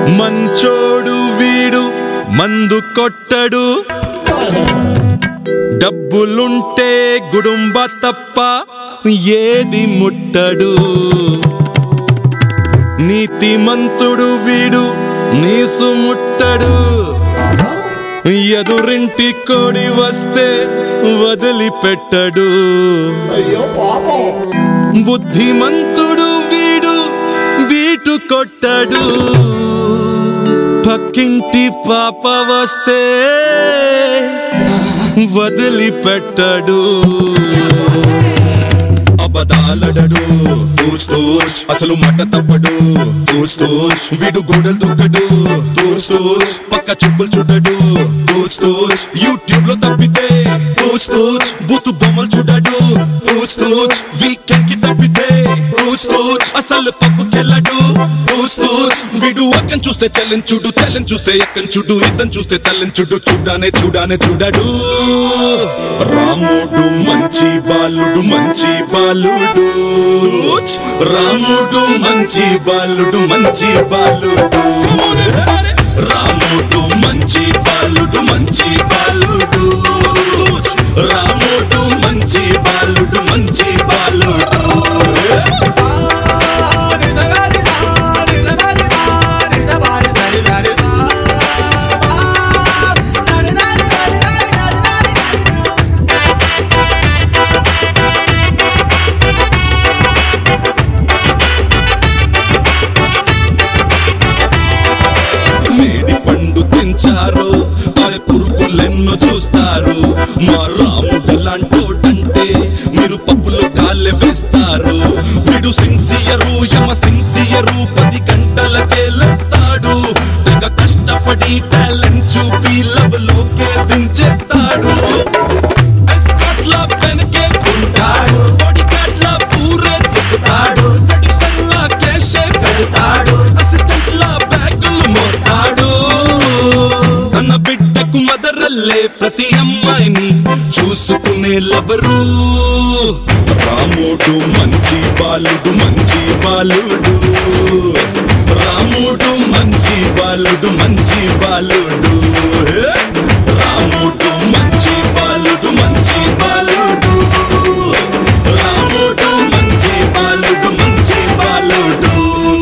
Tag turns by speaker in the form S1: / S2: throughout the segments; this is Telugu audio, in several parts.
S1: మంచోడు వీడు మందు కొట్టడు డబ్బులుంటే గుడుంబ తప్ప ఏది ముట్టడు నీతిమంతుడు వీడు నీసు ముట్టడు ఎదురింటి కోడి వస్తే వదిలిపెట్టడు
S2: అయ్యో పాపం
S1: బుద్ధిమంతుడు వీడు వీటు కొట్టడు పక్కింటి పాప వస్తే వదిలిపెట్టడు అబదాలడడు తూచ్ తూచ్ అసలు మాట తప్పడు తూచ్ తూచ్ వీడు గోడలు దుక్కడు తూచ్ తూచ్ పక్క చూపులు చూడడు తూచ్ తూచ్ యూట్యూబ్ లో తప్పితే తూచ్ తూచ్ బూతు బొమ్మలు చూడడు తూచ్ తూచ్ వీకెండ్ కి తప్పితే తూచ్ తూచ్ అసలు పప్పుకెళ్ళడు తూచ్ తూచ్ వీడు అక్కని చూస్తే చెల్లని చూడు చెల్లని చూస్తే ఎక్కని చూడు ఇతను చూస్తే తల్లని చూడు చూడానే చూడానే చూడడు రాముడు మంచి బాలుడు మంచి బాలుడు తూచ్ రాముడు మంచి బాలుడు మంచి బాలుడు రాముడు మంచి బాలుడు మంచి బాలుడు తూచ్ రాముడు మంచి బాలుడు మంచి బాలుడు మేడి పండు తెంచారు అరే పురుగులెన్నో చూస్తారు మా రాముడు లాంటోటంటే మీరు పప్పులో కాళ్ళె వేస్తారు వీడు సిన్సియరు యమ సిన్సియరు పది గంటలకే లేస్తాడు తెగ కష్టపడి టాలెంట్ చూపి లవ్ లోకే దించేస్తాడు ఎస్కాట్ లా వెనకే ఉంటాడు బాడీగార్డ్ లా పూరే తిప్పుతాడు ప్రొడ్యూసర్ లా కేషే పెడతాడు అసిస్టెంట్ లా బ్యాగులు మోస్తాడు తన బిడ్డకు మదరల్లే ప్రతి అమ్మాయిని చూసుకునే లవరు రాముడు మంచి బాలుడు మంచి బాలుడు రాముడు మంచి బాలుడు మంచి బాలుడు హే! రాముడు మంచి బాలుడు మంచి బాలుడు రాముడు మంచి బాలుడు మంచి బాలుడు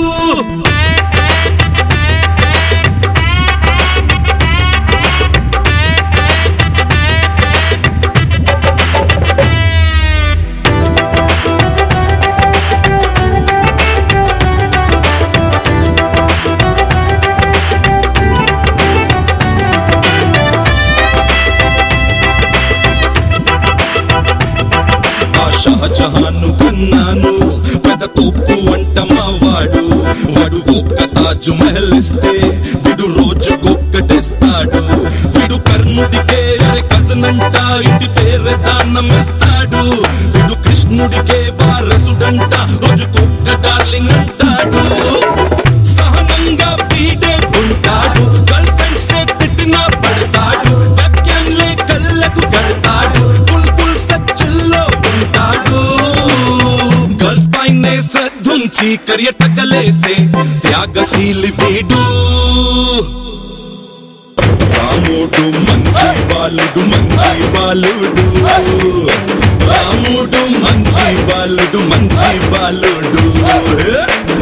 S1: ఆ షహజహాను కన్నాను పెద్ద తోపు వంట మావాడు వాడు ఒక్క తాజు మహల్ ఇస్తే వీడు రోజుకొక్కటేస్తాడు వీడు కర్ణుడికే అరే కజన్ అంట ఇంటి పేరు దానం ఇస్తాడు వీడు కృష్ణుడికే వారసుడంట రోజుకొక్క డార్లింగ్ అంటాడు సహనంగా వీడే ఉంటాడు గర్ల్ ఫ్రెండ్స్ తిట్టినా పడతాడు వెబ్కామ్లే కళ్ళకు కడతాడు బుల్బుల్ సచ్చుల్లో ఉంటాడు గర్ల్స్ పైనే శ్రద్ధుంచి కరియర్ తగ్గలేసే త్యాగశీలి వీడు రాముడు మంచి బాలుడు మంచి బాలుడు రాముడు మంచి బాలుడు మంచి బాలుడు హే!